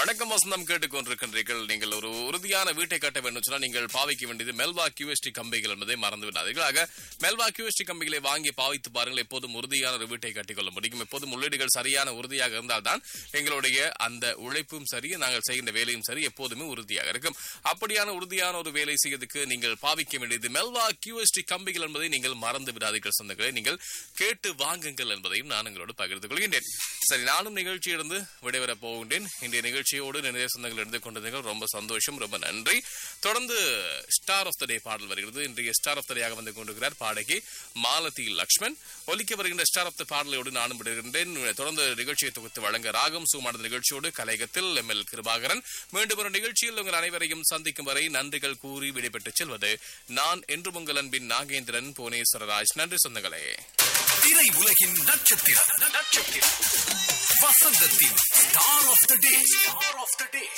வணக்கம் வசந்தம் கேட்டுக்கொண்டிருக்கின்றீர்கள் நீங்கள் ஒரு உறுதியான வீட்டை கட்ட வேண்டும் சொன்னால் நீங்கள் பாவிக்க வேண்டியது மெல்வா கியூஎஸ்டி கம்பிகள் என்பதை மறந்து விடாதீர்கள் ஆக மெல்வா கியூஎஸ்டி கம்பிகளை வாங்கி பாவித்து பாருங்கள் எப்போதும் உறுதியான ஒரு வீட்டை கட்டிக்கொள்ள முடியும் எப்போதும் உள்ளீடுகள் சரியான உறுதியாக இருந்தால்தான் எங்களுடைய அந்த உழைப்பும் சரி நாங்கள் செய்கின்ற வேலையும் சரி எப்போதுமே உறுதியாக இருக்கும் அப்படியான உறுதியான ஒரு வேலை செய்யறதுக்கு நீங்கள் பாவிக்க வேண்டியது மெல்வா கியூஎஸ்டி கம்பிகள் என்பதை நீங்கள் மறந்து விடாதீர்கள் சொந்தங்களை நீங்கள் கேட்டு வாங்குங்கள் என்பதையும் நான் உங்களோடு பகிர்ந்து கொள்கின்றேன் சரி நானும் நிகழ்ச்சியிலிருந்து விடைபெறப் போகின்றேன் இன்றைய நிகழ்ச்சியோடு நிறைய சொந்தங்கள் எடுத்துக் கொண்டதுங்கள் ரொம்ப சந்தோஷம் ரொம்ப நன்றி தொடர்ந்து ஸ்டார் ஆஃப் த டே பாடல் வருகிறது இன்றைய ஸ்டார் ஆஃப் த டேயாக வந்து கொண்டிருக்கிறார் பாடகி மாலதி லக்ஷ்மன் ஒலிக்க வருகின்ற ஸ்டார் ஆஃப் த பாடலோடு நானும் விடுகின்றேன் தொடர்ந்து நிகழ்ச்சியை தொகுத்து வழங்க ராகம் சூமானது நிகழ்ச்சியோடு கலையகத்தில் எம் எல் கிருபாகரன் மீண்டும் ஒரு நிகழ்ச்சியில் உங்கள் அனைவரையும் சந்திக்கும் வரை நன்றிகள் கூறி விடைபெற்று செல்வது நான் என்று உங்கள் அன்பின் நாகேந்திரன் புவனேஸ்வரராஜ் நன்றி சொந்தங்களே திரை உலகின் நட்சத்திரம் நட்சத்திரம் வசந்தத்தின் star of the day star of the day